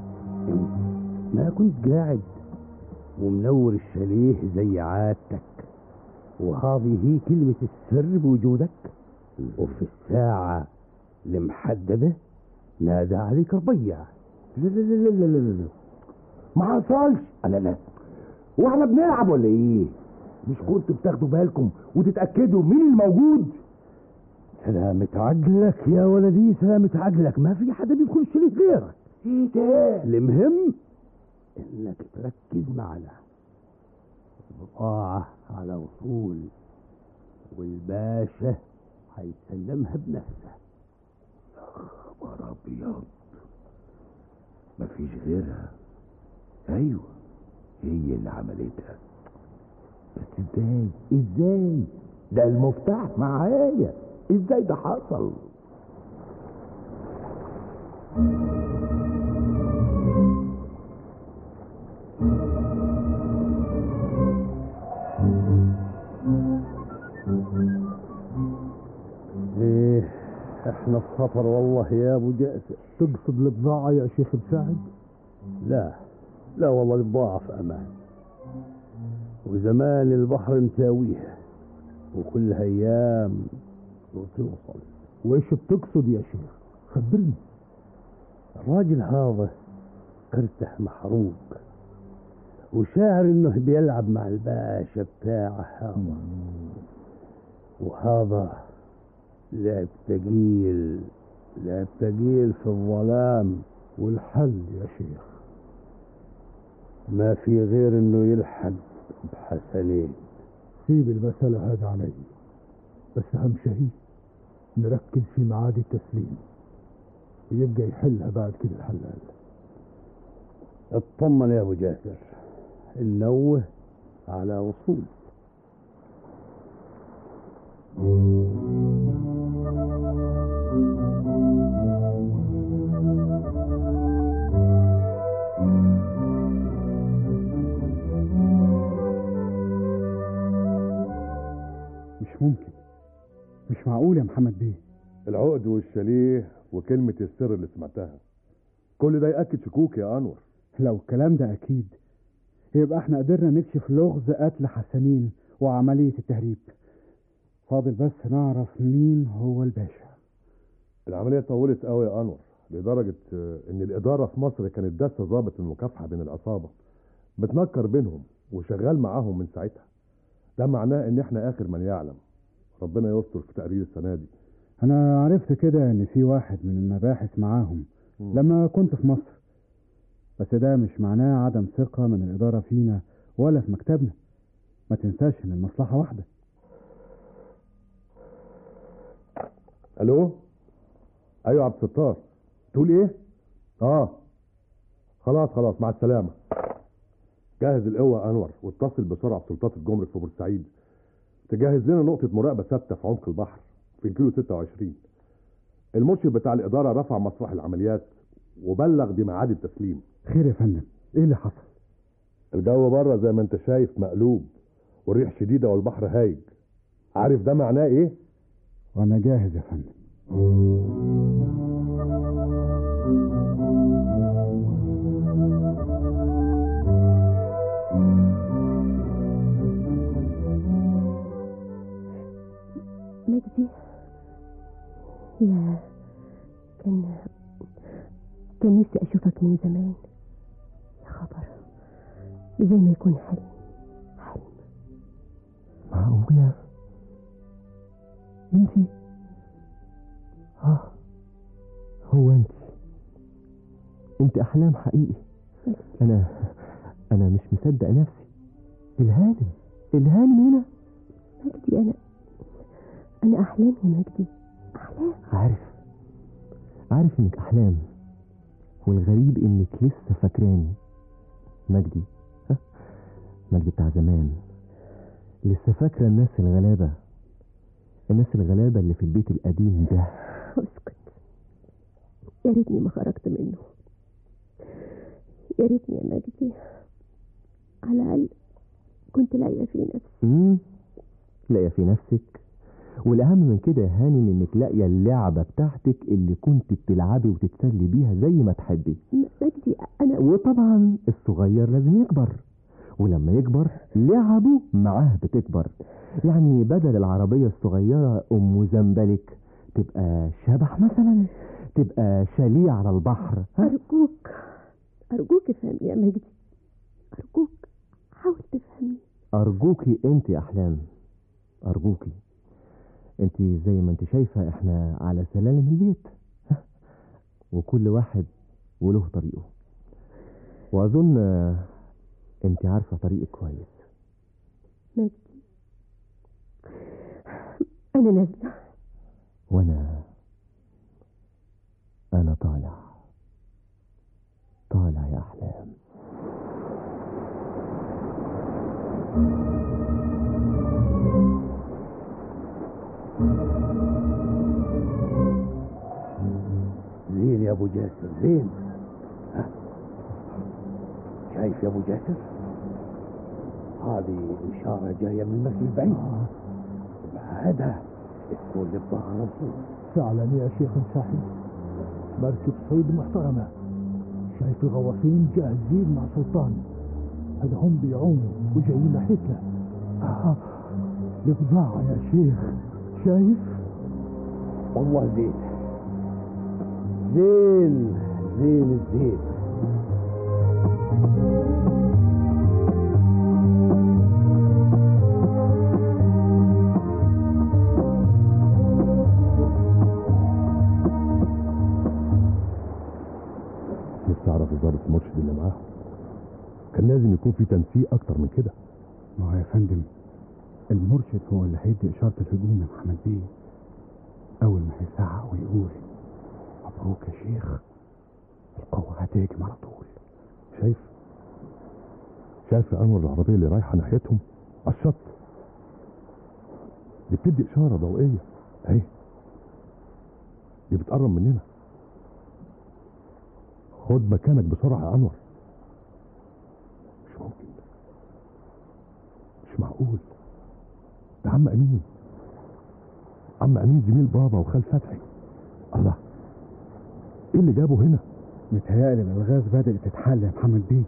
ما كنت قاعد ومنور الشاليه زي عادتك وهذه هي كلمة السر بوجودك وفي الساعة المحددة نادى عليك ربيع لا لا لا لا لا لا ما حصلش لا لا واحنا بنلعب ولا ايه مش كنتوا بتاخدوا بالكم وتتاكدوا مين الموجود سلامة عجلك يا ولدي سلامة عجلك ما في حد بيخش لي غيرك ايه ده المهم انك تركز معنا البضاعة على وصول والباشا هيسلمها بنفسه خبر ابيض مفيش غيرها ايوه هي اللي عملتها بس ازاي ازاي ده المفتاح معايا ازاي ده حصل ايه احنا في خطر والله يا ابو جاسر تقصد البضاعة يا شيخ مساعد لا لا والله البضاعة في امان وزمان البحر مساويها وكلها ايام وتوصل وايش بتقصد يا شيخ خبرني الراجل هذا كرته محروق وشاعر انه بيلعب مع الباشا بتاعه هذا وهذا لعب ثقيل لعب ثقيل في الظلام والحل يا شيخ ما في غير انه يلحق بحسنين سيب المسألة هذا علي بس أهم شيء نركز في ميعاد التسليم ويبقى يحلها بعد كده الحلال اطمن يا ابو جاسر نوه على وصول مش ممكن مش معقول يا محمد بيه العقد والشاليه وكلمة السر اللي سمعتها كل ده يأكد شكوك يا أنور لو الكلام ده أكيد يبقى احنا قدرنا نكشف لغز قتل حسنين وعملية التهريب فاضل بس نعرف مين هو الباشا العملية طولت قوي يا أنور لدرجة آه، إن الإدارة في مصر كانت داسة ضابط المكافحة بين العصابة بتنكر بينهم وشغال معاهم من ساعتها ده معناه إن إحنا آخر من يعلم ربنا يستر في تقرير السنة دي انا عرفت كده ان في واحد من المباحث معاهم لما كنت في مصر بس ده مش معناه عدم ثقة من الإدارة فينا ولا في مكتبنا ما تنساش ان المصلحة واحدة ألو أيوة عبد الستار تقول إيه؟ آه خلاص خلاص مع السلامة جهز القوة يا أنور واتصل بسرعة بسلطات الجمرك في بورسعيد تجهز لنا نقطة مراقبة ثابتة في عمق البحر في الكيلو 26 المرشد بتاع الإدارة رفع مسرح العمليات وبلغ بميعاد التسليم خير يا فندم ايه اللي حصل الجو بره زي ما انت شايف مقلوب والريح شديدة والبحر هايج عارف ده معناه ايه؟ وانا جاهز يا فندم مجدي يا كان كان نفسي أشوفك من زمان يا خبر زي ما يكون حلم معقولة انتي اه هو انت انت احلام حقيقي انا انا مش مصدق نفسي الهانم الهانم هنا مجدي أنا أنا أحلام يا مجدي عارف عارف انك احلام والغريب انك لسه فاكراني مجدي ها مجدي بتاع زمان لسه فاكرة الناس الغلابة الناس الغلابة اللي في البيت القديم ده اسكت يا ريتني ما خرجت منه يا ريتني يا مجدي على الأقل كنت لاقية في نفسي امم لاقية في نفسك والأهم من كده يا هانم إنك لاقية اللعبة بتاعتك اللي كنت بتلعبي وتتسلي بيها زي ما تحبي مجدي أنا وطبعا الصغير لازم يكبر ولما يكبر لعبه معاه بتكبر يعني بدل العربية الصغيرة أم زنبلك تبقى شبح مثلا تبقى شاليه على البحر ها؟ أرجوك أرجوك افهمني يا مجدي أرجوك حاول تفهمني أرجوكي أنت يا أحلام أرجوكي أنت زي ما أنت شايفة إحنا على سلالم البيت ها؟ وكل واحد وله طريقه وأظن آه، أنت عارفة طريقك كويس مجدي أنا نازلة وأنا أنا طالع طالع يا أحلام زين يا ابو جاسر زين ها؟ شايف يا ابو جاسر هذه اشاره جايه من المسجد البعيد هذا تكون للظهر الصوت فعلا يا شيخ صحيح مركب صيد محترمة شايف الغواصين جاهزين مع سلطان هذا هم بيعوموا وجايين ناحيتنا آه البضاعة يا شيخ شايف والله زين زين زين الزين نفسي اعرف اداره المرشد اللي معاهم كان لازم يكون في تنسيق اكتر من كده ما هو يا فندم المرشد هو اللي هيدي إشارة الهجوم يا محمد بيه أول ما هيزعق ويقول مبروك يا شيخ القوة هتهجم على طول شايف شايف يا انور العربيه اللي رايحه ناحيتهم على الشط دي بتدي اشاره ضوئيه اهي دي بتقرب مننا خد مكانك بسرعه يا انور مش ممكن مش معقول ده عم امين عم امين زميل بابا وخال فتحي الله ايه اللي جابه هنا متهيألي الألغاز بدأت تتحل يا محمد بيه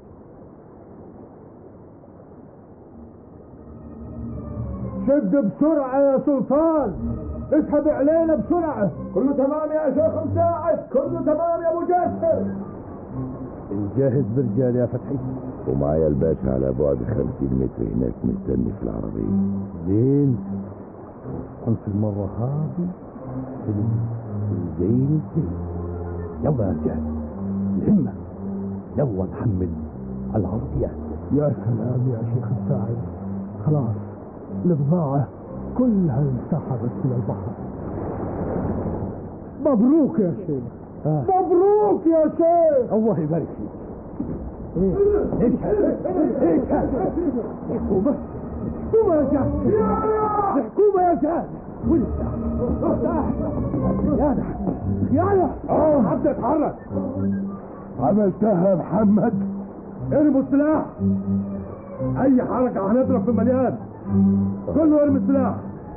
شد بسرعة يا سلطان اسحب علينا بسرعة كله تمام يا شيخ مساعد كله تمام يا ابو جاسر جاهز برجال يا فتحي ومعايا الباشا على بعد 50 متر هناك مستني في العربية زين انت المرة هذه زين زين يلا يا رجال الهمة يلا نحمل على العربيات يا سلام يا شيخ مساعد خلاص البضاعة كلها انسحبت إلى البحر مبروك يا شيخ مبروك يا شيخ الله يبارك فيك ايه ايش ايش الحكومة الحكومة يا جاد الحكومة يا جاد خيانة خيانة اه حد اتحرك عملتها يا محمد ارموا السلاح اي حركة هنضرب في المليان كله ارمي السلاح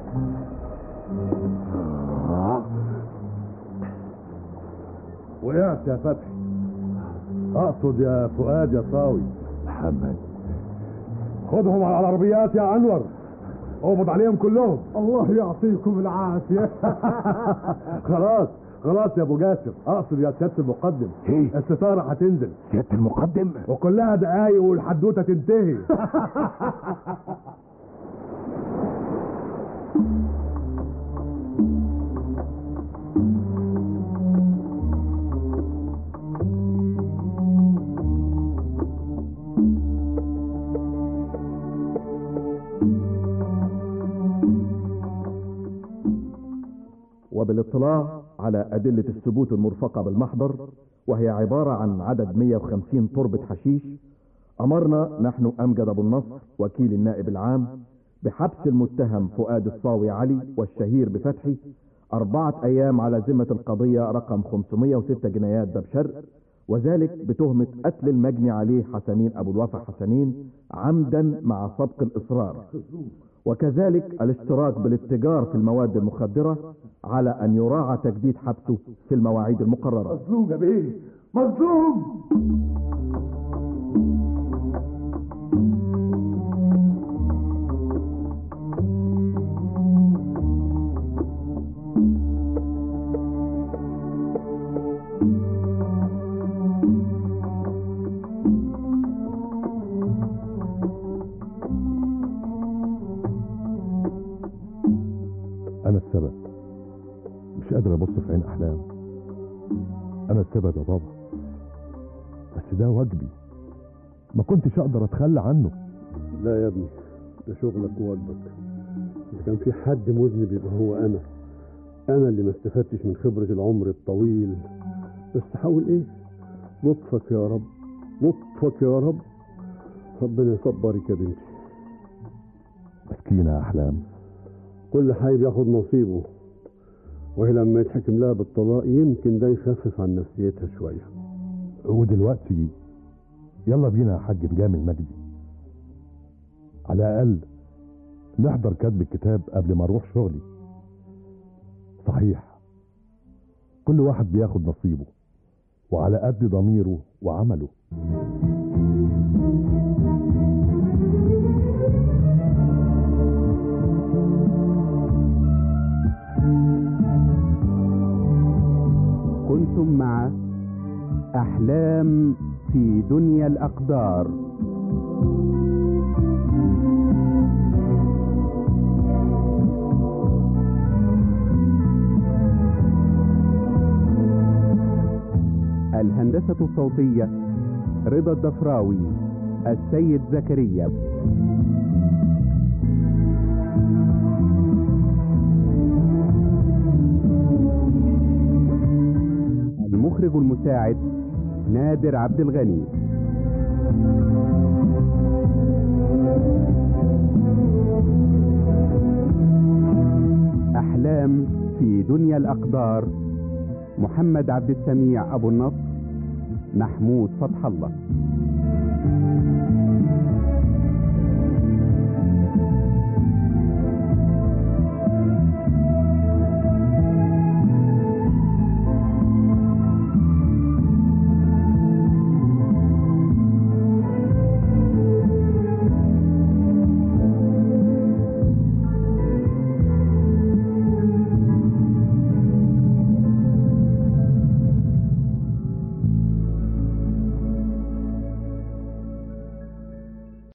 وقعت يا فتحي اقصد يا فؤاد يا صاوي محمد خدهم على العربيات يا انور اقبض عليهم كلهم الله يعطيكم العافية خلاص خلاص يا ابو جاسر اقصد يا سياده المقدم ايه الستاره هتنزل سيادة المقدم وكلها دقايق والحدوته تنتهي وبالاطلاع على أدلة الثبوت المرفقة بالمحضر وهي عبارة عن عدد 150 تربة حشيش أمرنا نحن أمجد أبو النصر وكيل النائب العام بحبس المتهم فؤاد الصاوي علي والشهير بفتحي أربعة أيام على ذمة القضية رقم 506 جنايات باب شرق وذلك بتهمة قتل المجني عليه حسنين أبو الوفا حسنين عمدا مع سبق الإصرار وكذلك الاشتراك بالاتجار في المواد المخدرة على أن يراعى تجديد حبسه في المواعيد المقررة مظلوم يا بيه مظلوم انا السبب مش قادر ابص في عين احلام انا السبب يا بابا بس ده واجبي ما كنتش اقدر اتخلى عنه لا يا ابني ده شغلك وواجبك اذا كان في حد مذنب يبقى هو انا انا اللي ما استفدتش من خبرة العمر الطويل بس حاول ايه لطفك يا رب لطفك يا رب ربنا يصبرك يا بنتي مسكينة يا احلام كل حي بياخد نصيبه وهي لما يتحكم لها بالطلاق يمكن ده يخفف عن نفسيتها شوية ودلوقتي يلا بينا يا حاج نجامل مجدي على الاقل نحضر كتب الكتاب قبل ما اروح شغلي صحيح كل واحد بياخد نصيبه وعلى قد ضميره وعمله كنتم مع أحلام في دنيا الأقدار الهندسة الصوتية رضا الضفراوي السيد زكريا المخرج المساعد نادر عبد الغني أحلام في دنيا الأقدار محمد عبد السميع أبو النصر محمود فتح الله